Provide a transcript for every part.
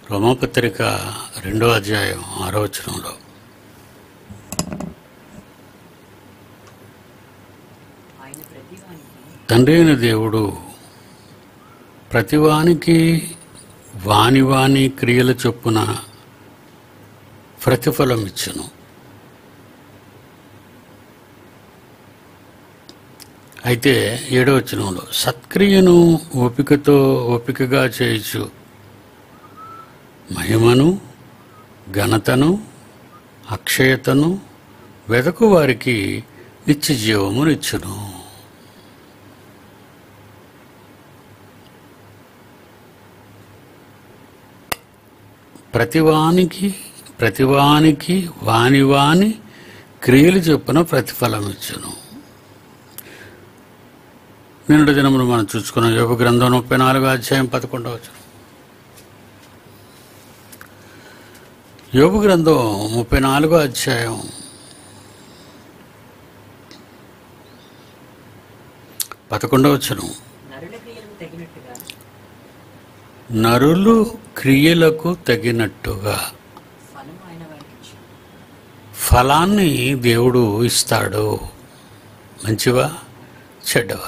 రోమపత్రిక రెండో అధ్యాయం ఆరో వచనంలో ఆయన ప్రతివానికి తండ్రి అయిన దేవుడు ప్రతివానికి వాని వాని క్రియల చొప్పున ప్రతిఫలం ఇచ్చును అయితే ఏడో వచనంలో సత్క్రియను ఓపికతో ఓపికగా చేయొచ్చు మహిమను ఘనతను అక్షయతను వెదకు వారికి నిత్య జీవమునిచ్చును ప్రతివానికి ప్రతివానికి వాని వాని క్రియలు చొప్పున ప్రతిఫలం ఇచ్చును నిన్నటి దినమును మనం చూసుకున్న యోగ గ్రంథం ముప్పై నాలుగో అధ్యాయం పదకొండవ వచనం యోగ గ్రంథం ముప్పై నాలుగో అధ్యాయం పదకొండవ వచనం నరుల క్రియలకు తగినట్టుగా నరులు క్రియలకు తగినట్టుగా ఫలం ఆయన వారికి ఇచ్చి ఫలాన్ని దేవుడు ఇస్తాడు మంచివా చెడ్డవా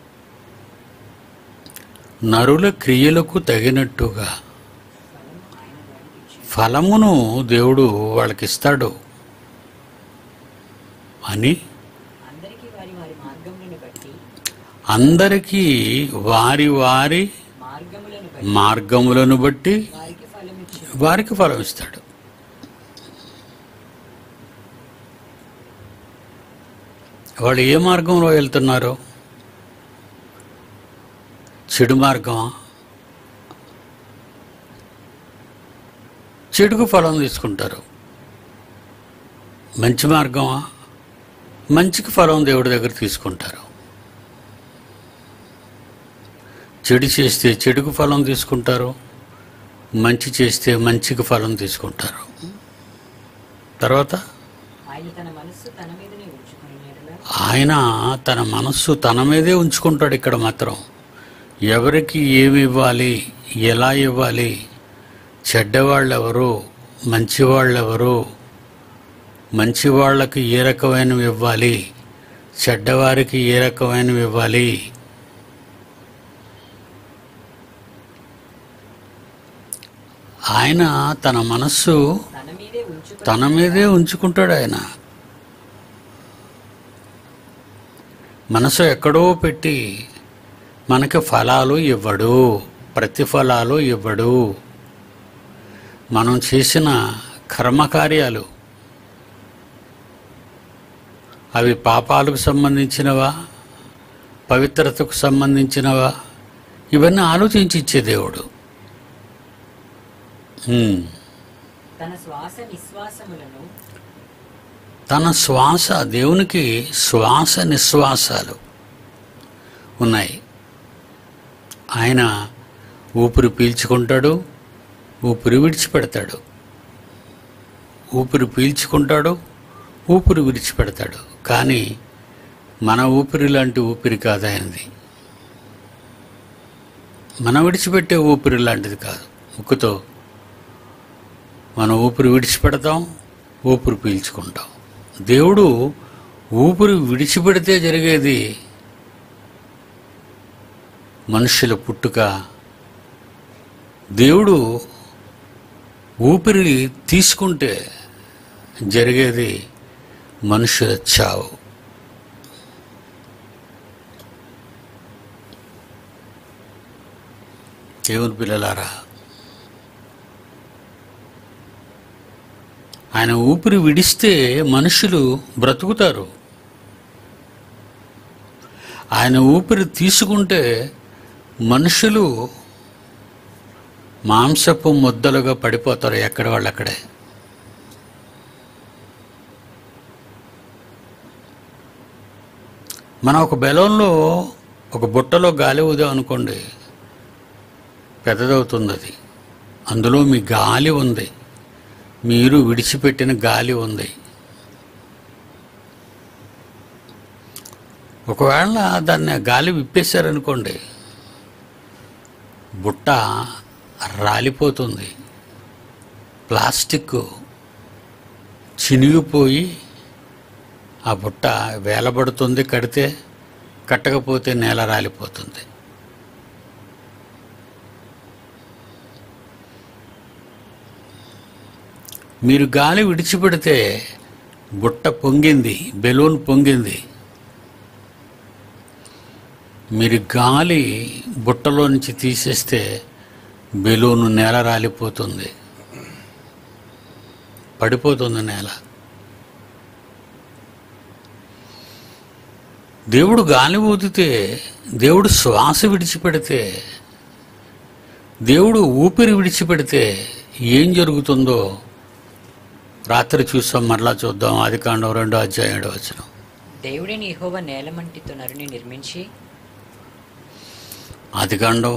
నరుల క్రియలకు తగినట్టుగా ఫలం ఆయన వారికి ఇచ్చి ఫలమును దేవుడు వాళ్ళకి ఇస్తాడు అని అందరికీ వారి వారి మార్గములను బట్టి అందరికీ వారి వారి మార్గములను బట్టి మార్గములను బట్టి వారికి ఫలం ఇచ్చి వారికి ఫలం ఇస్తాడు వాళ్ళు ఏ మార్గంలో వెళ్తున్నారు చెడు మార్గమా చెడుకు ఫలం తీసుకుంటారు మంచి మార్గమా మంచికి ఫలం దేవుడి దగ్గర తీసుకుంటారు చెడు చేస్తే చెడుకు ఫలం తీసుకుంటారు మంచి చేస్తే మంచికి ఫలం తీసుకుంటారు తర్వాత ఆయన తన మనస్సు తన మీదనే ఉంచుకుని ఎడల ఆయన తన మనస్సు తన మీదే ఉంచుకుంటాడు ఇక్కడ మాత్రం ఎవరికి ఏమి ఇవ్వాలి ఎలా ఇవ్వాలి చెడ్డవాళ్ళు ఎవరు మంచివాళ్ళు ఎవరు మంచి వాళ్ళకి ఏ రకమైనవి ఇవ్వాలి చెడ్డవారికి ఏ రకమైనవి ఇవ్వాలి ఆయన తన మనస్సు తన మీదే ఉంచుకుని తన మీదే ఉంచుకుంటాడు ఆయన మనసు ఎక్కడో పెట్టి మనకి ఫలాలు ఇవ్వడు ప్రతిఫలాలు ఇవ్వడు మనం చేసిన కర్మకార్యాలు అవి పాపాలకు సంబంధించినవా పవిత్రతకు సంబంధించినవా ఇవన్నీ ఆలోచించి ఇచ్చే దేవుడు హ్మ్. తన శ్వాస నిశ్వాసములను తన శ్వాస దేవునికి శ్వాస నిశ్వాసాలు ఉన్నాయి ఆయన ఊపిరి పీల్చుకుంటాడు ఊపిరి విడిచిపెడతాడు ఊపిరి పీల్చుకుంటాడు ఊపిరి విడిచిపెడతాడు కానీ మన ఊపిరి లాంటి ఊపిరి కాదు ఆయనది మనం విడిచిపెట్టే ఊపిరి లాంటిది కాదు ముక్కుతో మనం ఊపిరి విడిచిపెడతాం ఊపిరి పీల్చుకుంటాం దేవుడు ఊపిరి విడిచిపెడితే జరిగేది మనుషుల పుట్టుక దేవుడు ఊపిరి తీసుకుంటే జరిగేది మనుషుల చావు దేవుని పిల్లలారా ఆయన ఊపిరి విడిస్తే మనుషులు బ్రతుకుతారు ఆయన ఊపిరి తీసుకుంటే మనుషులు మాంసపు ముద్దలుగా పడిపోతారు ఎక్కడ వాళ్ళు అక్కడే మనం ఒక బెలంలో ఒక బుట్టలో గాలి ఊదాం అనుకోండి పెద్దదవుతుంది అది అందులో మీ గాలి ఉంది మీరు విడిచిపెట్టిన గాలి ఉంది ఒకవేళ దాన్ని ఆ గాలి విప్పేశారనుకోండి బుట్ట రాలిపోతుంది ప్లాస్టిక్ చినిగిపోయి ఆ బుట్ట వేలబడుతుంది కడితే కట్టకపోతే నేల రాలిపోతుంది మీరు గాలి విడిచిపెడితే బుట్ట పొంగింది బెలూన్ పొంగింది మీరు గాలి బుట్టలో నుంచి తీసేస్తే బెలూన్ నేల రాలిపోతుంది పడిపోతుంది నేల దేవుడు గాలి ఊదితే దేవుడు శ్వాస విడిచిపెడితే దేవుడు ఊపిరి విడిచిపెడితే ఏం జరుగుతుందో రాత్రి చూస్తాం మరలా చూద్దాం ఆది కాండం రెండో అధ్యాయం ఏడో వచ్చిన దేవుడిని యెహోవా నేలమంటితో నరుని నిర్మించి ఆదికాండం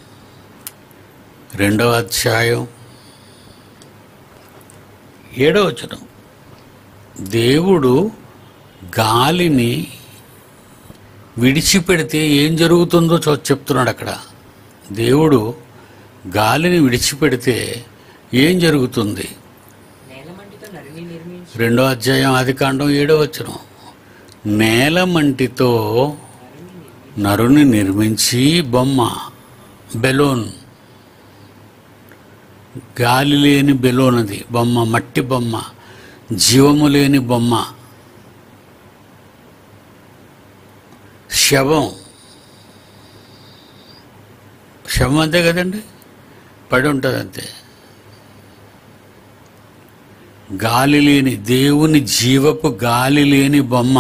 రెండవ అధ్యాయం ఏడవ వచనం దేవుడు గాలిని విడిచిపెడితే ఏం జరుగుతుందో చూ చెప్తున్నాడు అక్కడ దేవుడు గాలిని విడిచిపెడితే ఏం జరుగుతుంది నేలమంటితో నరుని నిర్మించి రెండో అధ్యాయం ఆదికాండం ఏడో వచనం నేలమంటితో నరుని నిర్మించి బొమ్మ బెలూన్ గాలి లేని బెలూన్ అది బొమ్మ మట్టి బొమ్మ జీవము లేని బొమ్మ శవం శవం అంతే కదండి పడి ఉంటుంది అంతే గాలి లేని దేవుని జీవపు గాలి లేని బొమ్మ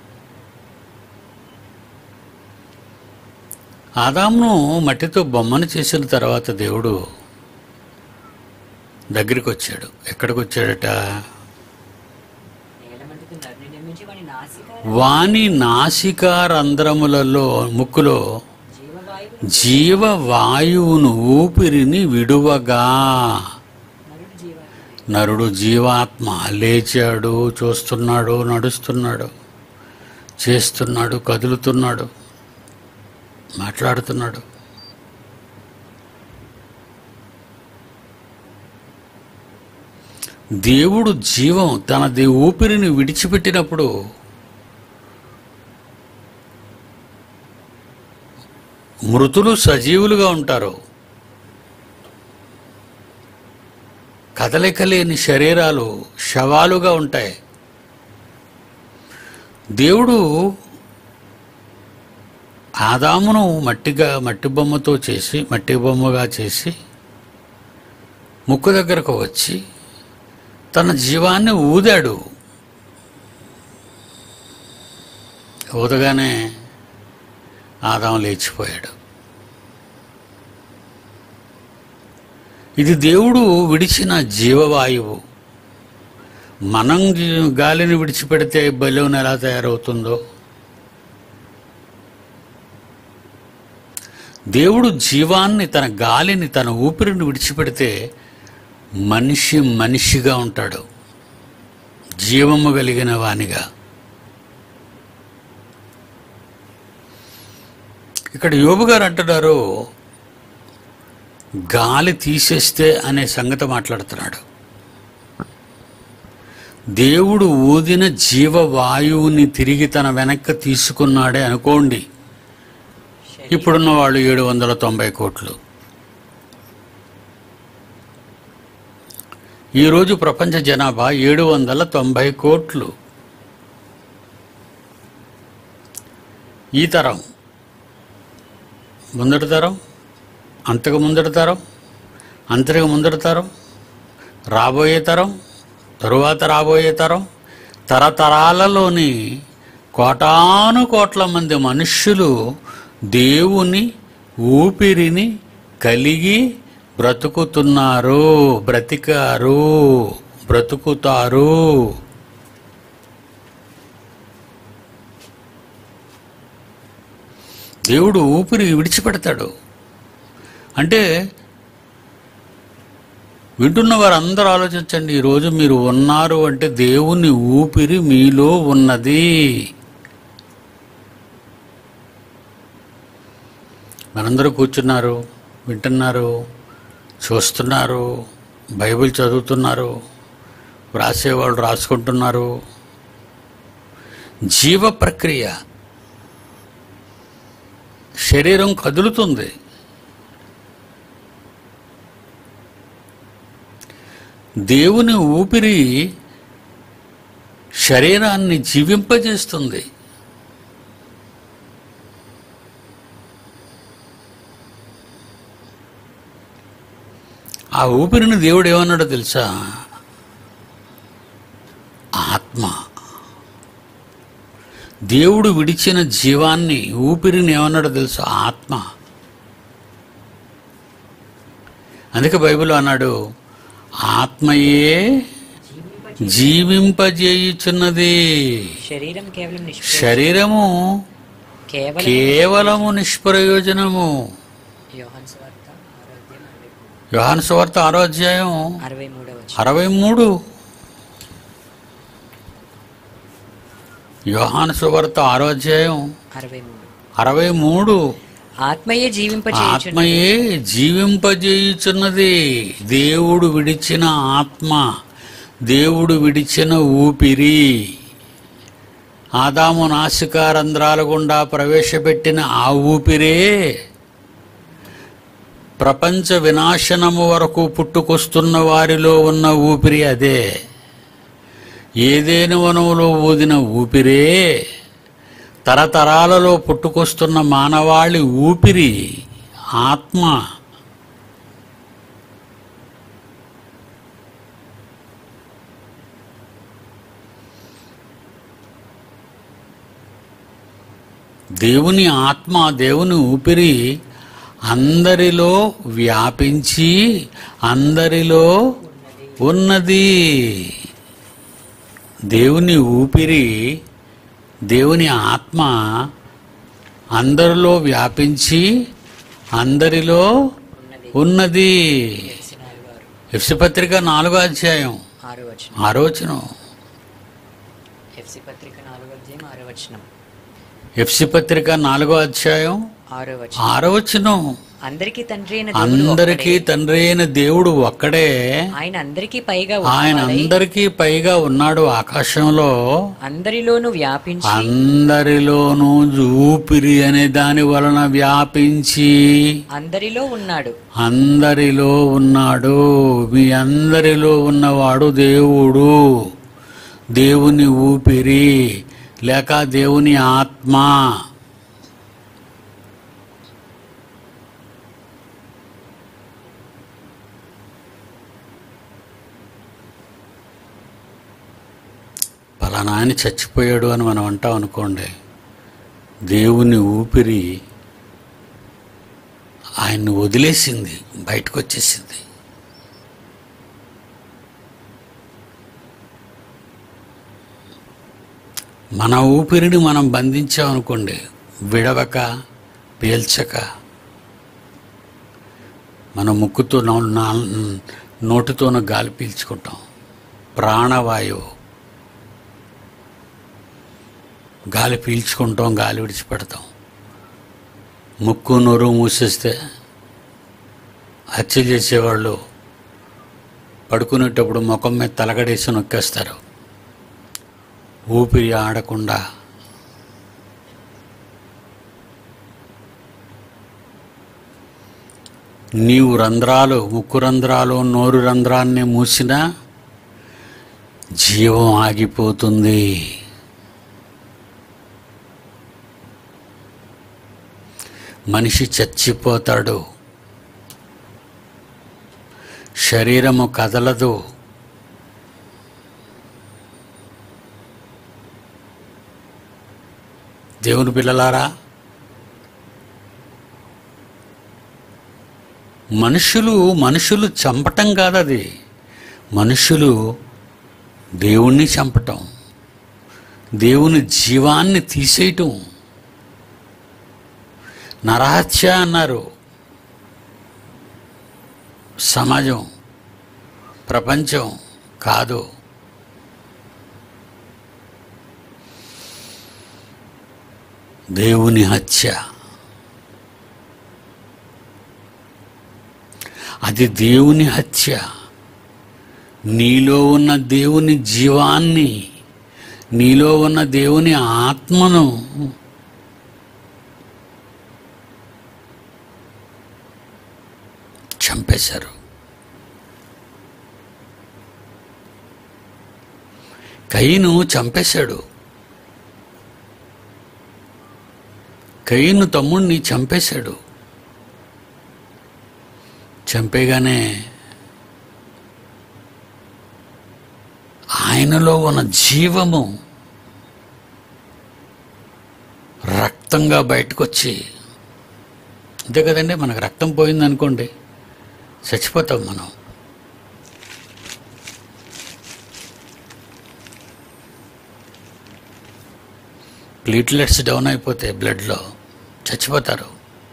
ఆదామును మట్టితో బొమ్మను చేసిన తర్వాత దేవుడు దగ్గరికి వచ్చాడు ఎక్కడికి వచ్చాడట నేలమంటితో నరుని నిర్మించి వాని నాసిక వాని నాసికా రంధ్రములలో ముక్కులో జీవవాయువు జీవవాయువును ఊపిరిని విడువగా నరుడు జీవాత్మ నరుడు జీవాత్మ లేచాడు చూస్తున్నాడు నడుస్తున్నాడు చేస్తున్నాడు కదులుతున్నాడు మాట్లాడుతున్నాడు దేవుడు జీవం తన దే- ఊపిరిని విడిచిపెట్టినప్పుడు మృతులు సజీవులుగా ఉంటారు కదలిక లేని శరీరాలు శవాలుగా ఉంటాయి దేవుడు ఆదామును మట్టిగా మట్టి బొమ్మతో చేసి మట్టి బొమ్మగా చేసి ముక్కు దగ్గరకు వచ్చి తన జీవాన్ని ఊదాడు ఊదగానే ఆదాం లేచిపోయాడు ఇది దేవుడు విడిచిన జీవవాయువు మనం జీ- గాలిని విడిచిపెడితే బలూన్ ఎలా తయారవుతుందో దేవుడు జీవాన్ని తన గాలిని తన ఊపిరిని విడిచిపెడితే మనిషి మనిషిగా ఉంటాడు జీవము కలిగిన వానిగా ఇక్కడ యోబు గారు అంటున్నారు గాలి తీసేస్తే అనే సంగతి మాట్లాడుతున్నాడు దేవుడు ఊదిన జీవవాయువుని తిరిగి తన వెనక్కి తీసుకున్నాడే అనుకోండి శరీరం ఇప్పుడున్న వాళ్ళు ఏడు వందల తొంభై కోట్లు ఈరోజు ప్రపంచ జనాభా ఏడు వందల తొంభై కోట్లు ఈ తరం ముందటి తరం అంతకు ముందటి తరం అంతకు ముందటి తరం రాబోయే తరం తరువాత రాబోయే తరం తరతరాలలోని కోటాను కోట్ల మంది మనుష్యులు దేవుని ఊపిరిని కలిగి బ్రతుకుతున్నారు బ్రతికారు బ్రతుకుతారు దేవుడు ఊపిరి విడిచిపెడతాడు అంటే వింటున్న వారందరూ ఆలోచించండి ఈరోజు మీరు ఉన్నారు అంటే దేవుని ఊపిరి మీలో ఉన్నది మనందరూ కూర్చున్నారు వింటున్నారు చూస్తున్నారు బైబిల్ చదువుతున్నారు వ్రాసేవాళ్ళు రాసుకుంటున్నారు జీవ ప్రక్రియ శరీరం కదులుతుంది దేవుని ఊపిరి శరీరాన్ని జీవింపజేస్తుంది ఆ ఊపిరిని దేవుడు ఏమన్నాడో తెలుసా ఆత్మ దేవుడు విడిచిన జీవాన్ని ఊపిరిని ఏమన్నాడో తెలుసా ఆత్మ అందుకే బైబిల్ అన్నాడు ఆత్మయే జీవింప జీవింపజేయుచున్నది శరీరం కేవలం నిష్ప్రయోజనం శరీరము కేవలం కేవలము నిష్ప్రయోజనము యోహాను సువార్త ఆరోగ్యం యోహాను సువార్త ఆరో అధ్యాయం అరవై మూడవ అరవై మూడు యోహాను సువార్త ఆరో అధ్యాయం అరవై మూడు అరవై మూడు ఆత్మయే జీవింప ఆత్మయే జీవింపజేయుచున్నది దేవుడు విడిచిన ఆత్మ దేవుడు విడిచిన ఊపిరి ఆదాము నాసికారంధ్రాల గుండా ప్రవేశపెట్టిన ఆ ఊపిరే ప్రపంచ వినాశనము వరకు పుట్టుకొస్తున్న వారిలో ఉన్న ఊపిరి అదే ఏదేని వనములో ఊదిన ఊపిరే తరతరాలలో పుట్టుకొస్తున్న మానవాళి ఊపిరి ఆత్మ దేవుని ఆత్మ దేవుని ఊపిరి అందరిలో వ్యాపించి అందరిలో ఉన్నది దేవుని ఊపిరి దేవుని ఆత్మ అందరిలో వ్యాపించి అందరిలో ఉన్నది ఉన్నది ఎఫ్సి నాలుగు ఆరు ఎఫ్సి పత్రిక నాలుగో అధ్యాయం ఆరు వచనం ఆరోచనం ఎఫ్సి పత్రిక నాలుగో అధ్యాయం ఆరో వచనం ఎఫ్సి పత్రిక నాలుగో అధ్యాయం ఆరో వచనం ఆరవచనం అందరికీ తండ్రి అయిన దేవుడు అందరికీ ఒక్కడే. తండ్రి అయిన దేవుడు ఒక్కడే ఆయన అందరికీ పైగా ఆయన ఉన్నవాడై, అందరికీ పైగా ఉన్నాడు ఆకాశంలో అందరిలోనూ వ్యాపించి అందరిలోనూ ఊపిరి అనే దాని వలన వ్యాపించి అందరిలో ఉన్నాడు అందరిలో ఉన్నాడు మీ అందరిలో ఉన్నవాడు దేవుడు దేవుని ఊపిరి లేక దేవుని ఆత్మ పలానా ఆయన చచ్చిపోయాడు అని మనం అంటాం అనుకోండి దేవుని ఊపిరి ఆయన్ని వదిలేసింది బయటకు వచ్చేసింది మన ఊపిరిని మనం బంధించామనుకోండి విడవక పీల్చక మన ముక్కుతో నో- నా- నోటితోన గాలి పీల్చుకుంటాం ప్రాణవాయువు గాలి పీల్చుకుంటాం గాలి విడిచిపెడతాం ముక్కు నోరు మూసేస్తే హత్య చేసేవాళ్ళు పడుకునేటప్పుడు ముఖం మీద తలగడేసి నొక్కేస్తారు ఊపిరి ఆడకుండా నీవు రంధ్రాలు ముక్కు రంధ్రాలు నోరు రంధ్రాన్ని మూసినా జీవం ఆగిపోతుంది మనిషి చచ్చిపోతాడు శరీరము కదలదు దేవుని పిల్లలారా మనుషులు మనుషులు చంపటం కాదది మనుషులు దేవుణ్ణి చంపటం దేవుని జీవాన్ని తీసేయటం నరహత్య అన్నారు సమాజం ప్రపంచం కాదు దేవుని హత్య అది దేవుని హత్య నీలో ఉన్న దేవుని జీవాన్ని నీలో ఉన్న దేవుని ఆత్మను చంపేశారు కయ్యను చంపేశాడు కయ్యను తమ్ముణ్ణి చంపేశాడు చంపేగానే ఆయనలో ఉన్న జీవము రక్తంగా బయటకు వచ్చి అంతే కదండి మనకు రక్తం పోయింది అనుకోండి చచ్చిపోతాం మనం ప్లీట్లెట్స్ డౌన్ అయిపోతాయి బ్లడ్లో చచ్చిపోతారు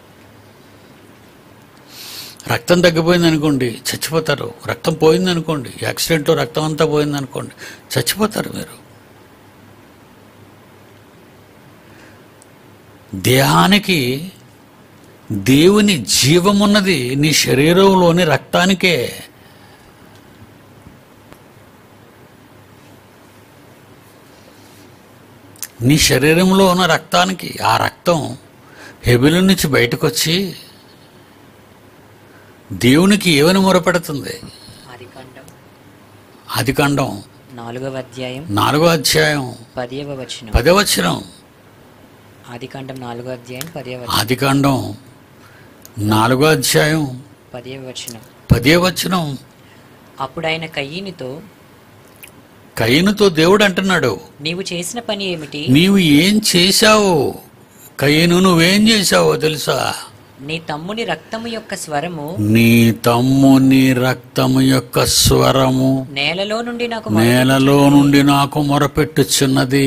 రక్తం తగ్గిపోయింది అనుకోండి చచ్చిపోతారు రక్తం పోయింది అనుకోండి యాక్సిడెంట్లో రక్తం అంతా పోయింది అనుకోండి చచ్చిపోతారు మీరు దేహానికి దేవుని జీవమున్నది నీ శరీరంలోని రక్తానికే నీ శరీరంలో ఉన్న రక్తానికి ఆ రక్తం హెబిల నుంచి బయటకు వచ్చి దేవునికి ఏమని మొరపెడుతుంది ఆదికాండం అది ఖండం నాలుగవ అధ్యాయం నాలుగో అధ్యాయం పదియవ వచనం పదవచనం ఆదికాండం నాలుగో అధ్యాయం పదియవ వచనం ఆది కాండం నాలుగో అధ్యాయం పదియవ వచనం పదే వచనం అప్పుడు ఆయన కయ్యినితో కయ్యనుతో దేవుడు అంటున్నాడు నీవు చేసిన పని ఏమిటి నీవు ఏం చేశావు కయ్యను నువ్వేం చేశావో తెలుసా నీ తమ్ముని రక్తము యొక్క స్వరము నీ తమ్ముని రక్తము యొక్క స్వరము నేలలో నుండి నాకు నేలలో నుండి నాకు మొరపెట్టుచున్నది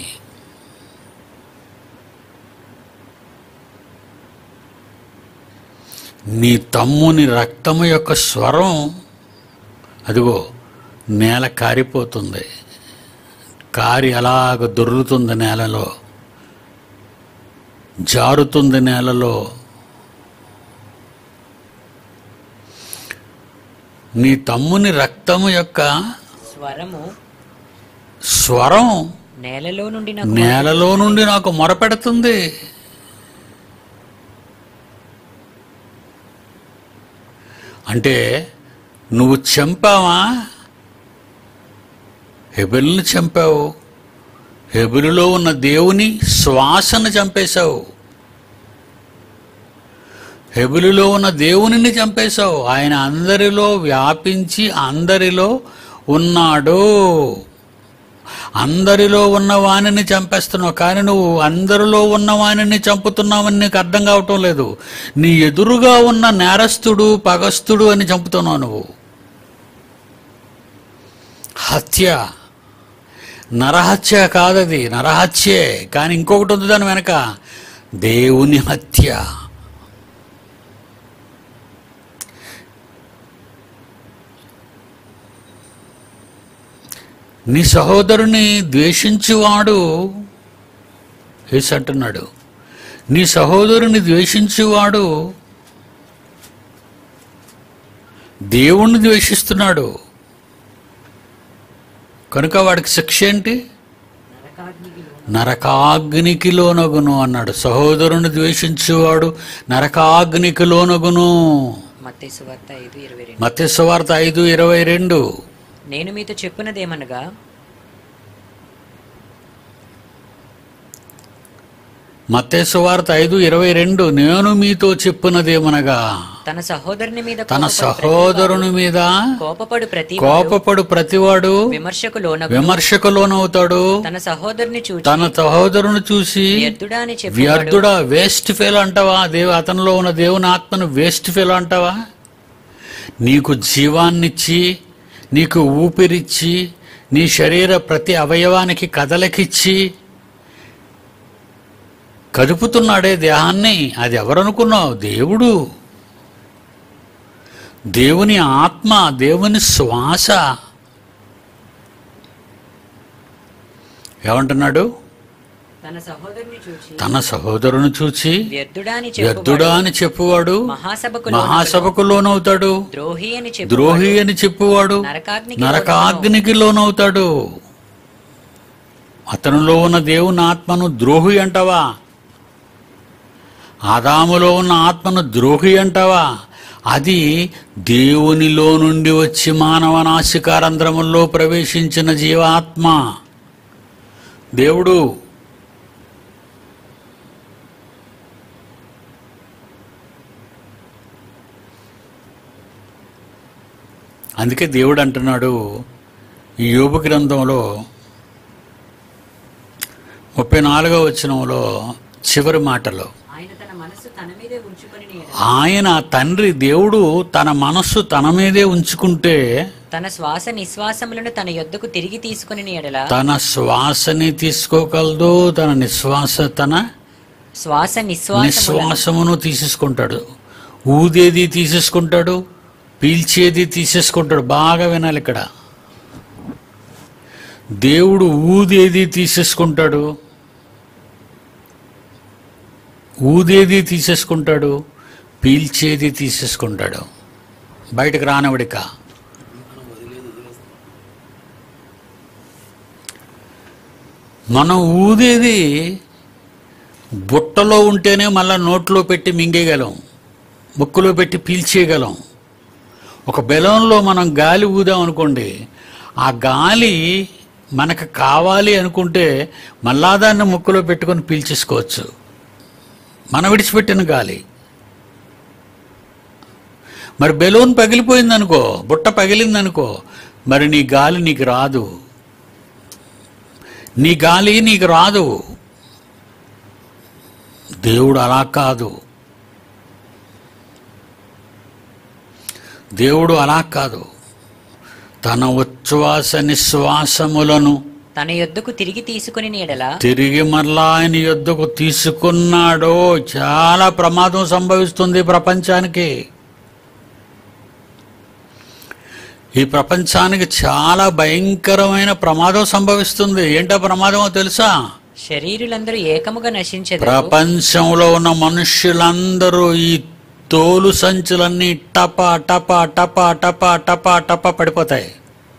నీ తమ్ముని రక్తము యొక్క స్వరం అదిగో నేల కారిపోతుంది కారి అలాగ దొర్లుతుంది నేలలో జారుతుంది నేలలో నీ తమ్ముని రక్తము యొక్క స్వరము స్వరం నేలలో నుండి నాకు నేలలో నుండి నాకు మొరపెడుతుంది అంటే నువ్వు చంపావా హెబెల్ని చంపావు హెబెలులో ఉన్న దేవుని శ్వాసను చంపేశావు హెబులులో ఉన్న దేవునిని చంపేశావు ఆయన అందరిలో వ్యాపించి అందరిలో ఉన్నాడు అందరిలో ఉన్న వాణిని చంపేస్తున్నావు కానీ నువ్వు అందరిలో ఉన్న వాణిని చంపుతున్నావని నీకు అర్థం కావటం లేదు నీ ఎదురుగా ఉన్న నేరస్తుడు పగస్తుడు అని చంపుతున్నావు నువ్వు హత్య నరహత్య కాదది నరహత్యే కానీ ఇంకొకటి ఉంది దాని వెనక దేవుని హత్య నీ సహోదరుని ద్వేషించువాడు యేసు అంటున్నాడు నీ సహోదరుని ద్వేషించువాడు దేవుణ్ణి ద్వేషిస్తున్నాడు కనుక వాడికి శిక్ష ఏంటి నరకాగ్నికి లోను. నరకాగ్నికి లోనగును అన్నాడు సహోదరుని ద్వేషించువాడు నరకాగ్నికి లోనగును మత్తయి సువార్త ఐదు ఇరవై రెండు మత్స్యవార్త ఐదు ఇరవై రెండు నేను మీతో చెప్పినదేమనగా మత్స్యవార్త ఐదు ఇరవై రెండు నేను మీతో చెప్పున్నదేమనగా తన సహోదరుని మీద తన కోపపడు సహోదరుని మీద ప్రతి- కోపపడు ప్రతి కోపపడు ప్రతివాడు విమర్శకు లోన విమర్శకు లోనవుతాడు తన సహోదరుని చూచి తన సహోదరుని చూసి వ్యర్థుడా అని చెప్పి వ్యర్థుడా వేస్ట్ ఫెయిల్ అంటావా దేవు అతనిలో ఉన్న దేవుని ఆత్మను వేస్ట్ ఫెయిల్ అంటావా నీకు జీవాన్నిచ్చి నీకు ఊపిరిచ్చి నీ శరీర ప్రతి అవయవానికి కదలకిచ్చి కదుపుతున్నాడే దేహాన్ని అది ఎవరనుకున్నావు దేవుడు దేవుని ఆత్మ దేవుని శ్వాస ఏమంటున్నాడు తన సహోదరుని చూచి తన సహోదరుని చూచి వ్యర్థుడా అని వ్యర్థుడా అని చెప్పువాడు మహాసభకు మహాసభకు లోనవుతాడు ద్రోహి అని చెప్పు ద్రోహి అని చెప్పువాడు నరకాగ్నికి నరకాగ్నికి లోనవుతాడు అతనిలో ఉన్న దేవుని ఆత్మను ద్రోహి అంటావా ఆదాములో ఉన్న ఆత్మను ద్రోహి అంటావా అది దేవునిలో నుండి వచ్చి మానవ నాసికారంధ్రముల్లో ప్రవేశించిన జీవాత్మ దేవుడు అందుకే దేవుడు అంటున్నాడు ఈ యోబు గ్రంథంలో ముప్పై నాలుగో వచనంలో చివరి మాటలో ఆయన తన మనస్సు తన మీదే ఉంచుకొని ఆయన తండ్రి దేవుడు తన మనస్సు తన మీదే ఉంచుకుంటే తన శ్వాస నిశ్వాసములను తన యొద్దకు తిరిగి తీసుకుని ఎడల తన శ్వాసని తీసుకోగలదు తన నిశ్వాస తన శ్వాస నిశ్వాసములను నిశ్వాసమును తీసేసుకుంటాడు ఊదేది తీసేసుకుంటాడు పీల్చేది తీసేసుకుంటాడు బాగా వినాలి ఇక్కడ దేవుడు ఊదేది తీసేసుకుంటాడు ఊదేది తీసేసుకుంటాడు పీల్చేది తీసేసుకుంటాడు బయటకు రానవడిక మనం ఊదేది బుట్టలో ఉంటేనే మళ్ళా నోట్లో పెట్టి మింగేయగలం ముక్కులో పెట్టి పీల్చేయగలం ఒక బెలంలో మనం గాలి ఊదాం అనుకోండి ఆ గాలి మనకు కావాలి అనుకుంటే మళ్ళా దాన్ని ముక్కులో పెట్టుకొని పీల్చేసుకోవచ్చు మనం విడిచిపెట్టిన గాలి మరి బెలూన్ పగిలిపోయిందనుకో బుట్ట పగిలిందనుకో మరి నీ గాలి నీకు రాదు నీ గాలి నీకు రాదు దేవుడు అలా కాదు దేవుడు అలా కాదు తన ఉచ్ఛ్వాస నిశ్వాసములను తన యొద్దకు తిరిగి తీసుకుని ఎడల తిరిగి మరలా ఆయన యొద్దకు తీసుకున్నాడో చాలా ప్రమాదం సంభవిస్తుంది ప్రపంచానికి ఈ ప్రపంచానికి చాలా భయంకరమైన ప్రమాదం సంభవిస్తుంది ఏంటో ప్రమాదమో తెలుసా శరీరులందరూ ఏకముగా నశించదు ప్రపంచంలో ఉన్న మనుష్యులందరూ ఈ తోలు సంచులన్నీ టప టప టప టప టప టప పడిపోతాయి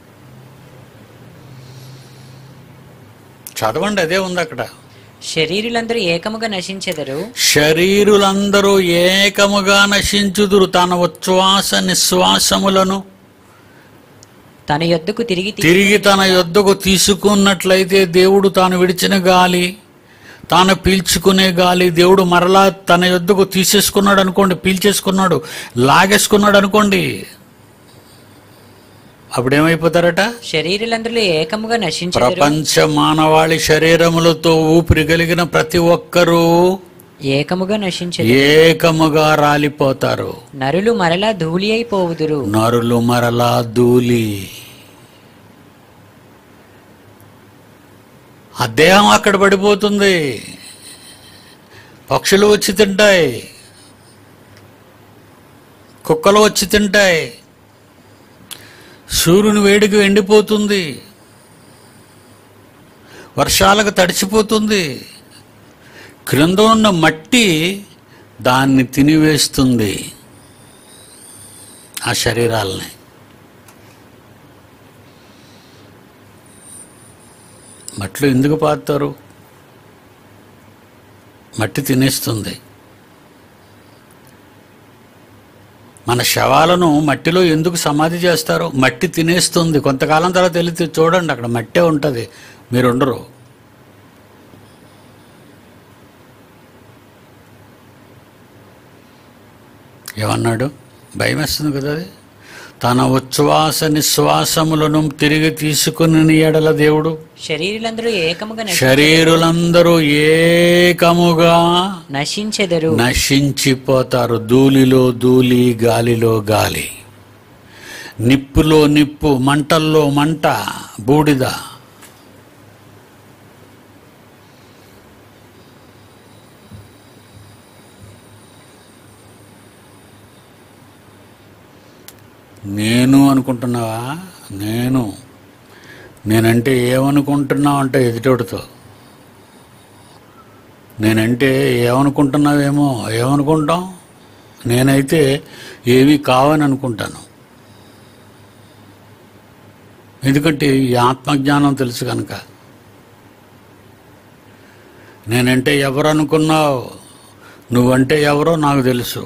చదవండి అదే ఉంది అక్కడ శరీరులందరూ ఏకముగా నశించెదరు శరీరులందరూ ఏకముగా నశించుదురు తన ఉచ్ఛ్వాస నిశ్వాసములను తన యొద్దకు తిరిగి తీ- తిరిగి తన యొద్దకు తీసుకున్నట్లయితే దేవుడు తాను విడిచిన గాలి తాను పీల్చుకునే గాలి దేవుడు మరలా తన యొద్దకు తీసేసుకున్నాడు అనుకోండి పీల్చేసుకున్నాడు లాగేసుకున్నాడు అనుకోండి అప్పుడేమైపోతారట శరీరులందరూ ఏకముగా నశించెదరు ప్రపంచ మానవాళి శరీరములతో ఊపిరి కలిగిన ప్రతి ఒక్కరూ ఏకముగా నశించెదరు ఏకముగా రాలిపోతారు నరులు మరలా ధూళి అయిపోవుదురు నరులు మరలా ధూళి ఆ దేహం అక్కడ పడిపోతుంది పక్షులు వచ్చి తింటాయి కుక్కలు వచ్చి తింటాయి సూర్యుని వేడికి ఎండిపోతుంది వర్షాలకు తడిచిపోతుంది క్రింద ఉన్న మట్టి దాన్ని తినివేస్తుంది ఆ శరీరాలని మట్లో ఎందుకు పాతారు మట్టి తినేస్తుంది మన శవాలను మట్టిలో ఎందుకు సమాధి చేస్తారు మట్టి తినేస్తుంది కొంతకాలం తర్వాత తెలిసి చూడండి అక్కడ మట్టే ఉంటుంది మీరు ఉండరు ఏమన్నాడు భయం వేస్తుంది కదా అది తన ఉచ్ఛ్వాస నిశ్వాసములను తిరిగి తీసుకుని ఎడల దేవుడు శరీరులందరూ ఏకముగా నశి- శరీరులందరూ ఏకముగా నశించెదరు నశించిపోతారు ధూళిలో ధూళి గాలిలో గాలి నిప్పులో నిప్పు మంటల్లో మంట బూడిద నేను అనుకుంటున్నావా నేను నేనంటే ఏమనుకుంటున్నావు అంటే ఎదుటోడితో నేనంటే ఏమనుకుంటున్నావేమో ఏమనుకుంటాం నేనైతే ఏమీ కావని అనుకుంటాను ఎందుకంటే ఈ ఆత్మజ్ఞానం తెలుసు కనుక నేనంటే ఎవరు అనుకున్నావు నువ్వంటే ఎవరో నాకు తెలుసు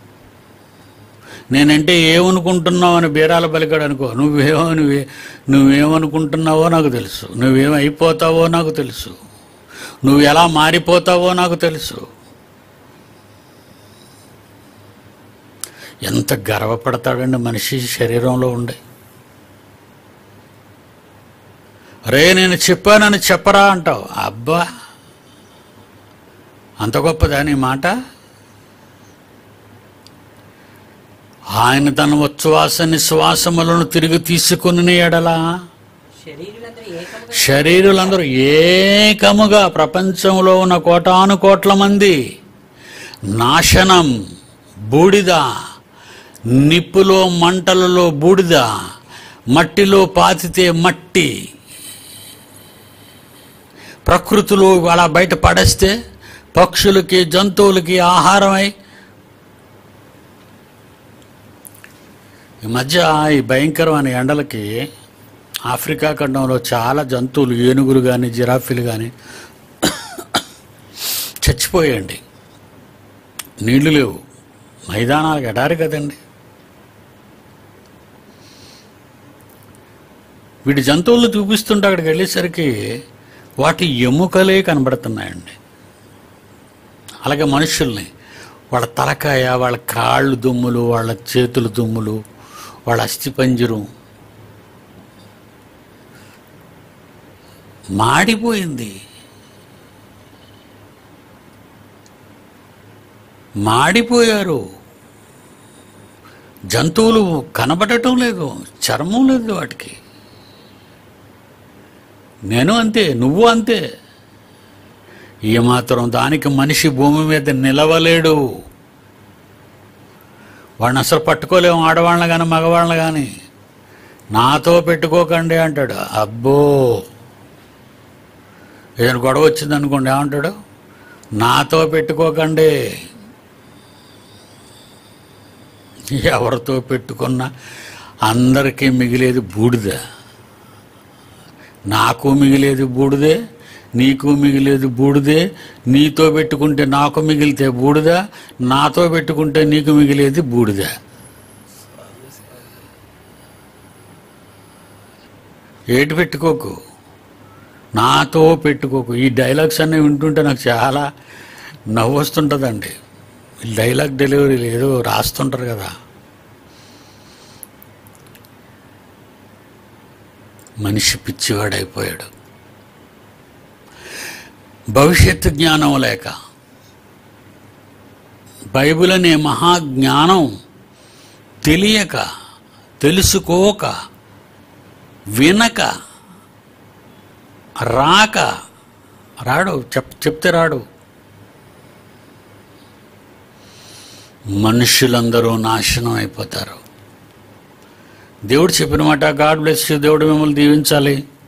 నేనంటే ఏమనుకుంటున్నావు అని బీరాల పలికాడు అనుకో నువ్వేమో నువ్వే నువ్వేమనుకుంటున్నావో నాకు తెలుసు నువ్వేమైపోతావో నాకు తెలుసు నువ్వు ఎలా మారిపోతావో నాకు తెలుసు ఎంత గర్వపడతాడండి మనిషి శరీరంలో ఉండే రే నేను చెప్పానని చెప్పరా అంటావు అబ్బా అంత గొప్పదా నీ మాట ఆయన తన ఉచ్ఛ్వాస నిశ్వాసములను తిరిగి తీసుకుని ఎడలా శరీరులందరూ ఏకముగా శరీరులందరూ ఏకముగా ప్రపంచంలో ఉన్న కోటాను కోట్ల మంది నాశనం బూడిద నిప్పులో మంటలలో బూడిద మట్టిలో పాతితే మట్టి ప్రకృతిలో అలా బయట పడేస్తే పక్షులకి జంతువులకి ఆహారమై ఈ మధ్య ఈ భయంకరమైన ఎండలకి ఆఫ్రికా ఖండంలో చాలా జంతువులు ఏనుగులు కానీ జిరాఫీలు కానీ చచ్చిపోయాయండి నీళ్లు లేవు మైదానాలకు ఎడారి కదండి వీటి జంతువులు చూపిస్తుంటే అక్కడికి వెళ్ళేసరికి వాటి ఎముకలే కనబడుతున్నాయండి అలాగే మనుషుల్ని వాళ్ళ తలకాయ వాళ్ళ కాళ్ళు దుమ్ములు వాళ్ళ చేతుల దుమ్ములు వాళ్ళ అస్థిపంజరం మాడిపోయింది మాడిపోయారు జంతువులు కనబడటం లేదు చర్మం లేదు వాటికి నేను అంతే నువ్వు అంతే ఏమాత్రం దానికి మనిషి భూమి మీద నిలవలేడు వాడిని అసలు పట్టుకోలేము ఆడవాళ్ళని కానీ మగవాళ్ళని కానీ నాతో పెట్టుకోకండి అంటాడు అబ్బో ఏదైనా గొడవ వచ్చింది అనుకోండి ఏమంటాడు నాతో పెట్టుకోకండి ఎవరితో పెట్టుకున్నా అందరికీ మిగిలేది బూడిద నాకు మిగిలేది బూడిదే నీకు మిగిలేది బూడిదే నీతో పెట్టుకుంటే నాకు మిగిలితే బూడిద నాతో పెట్టుకుంటే నీకు మిగిలేది బూడిద ఏటి పెట్టుకోకు నాతో పెట్టుకోకు ఈ డైలాగ్స్ అన్నీ వింటుంటే నాకు చాలా నవ్వు వస్తుంటుందండి ఈ డైలాగ్ డెలివరీలు ఏదో రాస్తుంటారు కదా మనిషి పిచ్చివాడైపోయాడు భవిష్యత్తు జ్ఞానం లేక బైబిల్ అనే మహాజ్ఞానం తెలియక తెలుసుకోక వినక రాక రాడు చెప్ చెప్తే రాడు మనుషులందరూ నాశనం అయిపోతారు దేవుడు చెప్పిన మాట గాడ్ బ్లెస్ యూ దేవుడు మిమ్మల్ని దీవించాలి